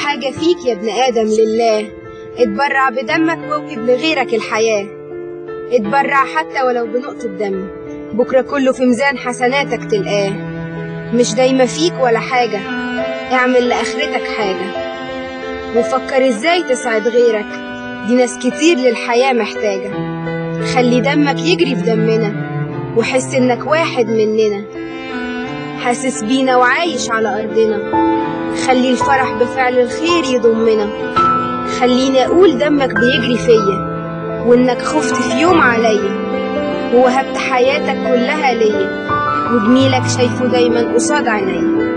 حاجة فيك يا ابن آدم لله اتبرع بدمك واوهب لغيرك الحياة اتبرع حتى ولو بنقطة دم بكرة كله في ميزان حسناتك تلقاه مش دايما فيك ولا حاجة اعمل لآخرتك حاجة وفكر ازاي تسعد غيرك دي ناس كتير للحياة محتاجة خلي دمك يجري في دمنا وحس انك واحد مننا حاسس بينا وعايش على أرضنا خلي الفرح بفعل الخير يضمنا خليني أقول دمك بيجري فيا وإنك خفت في يوم عليا ووهبت حياتك كلها ليا وجميلك شايفه دايما قصاد عينيا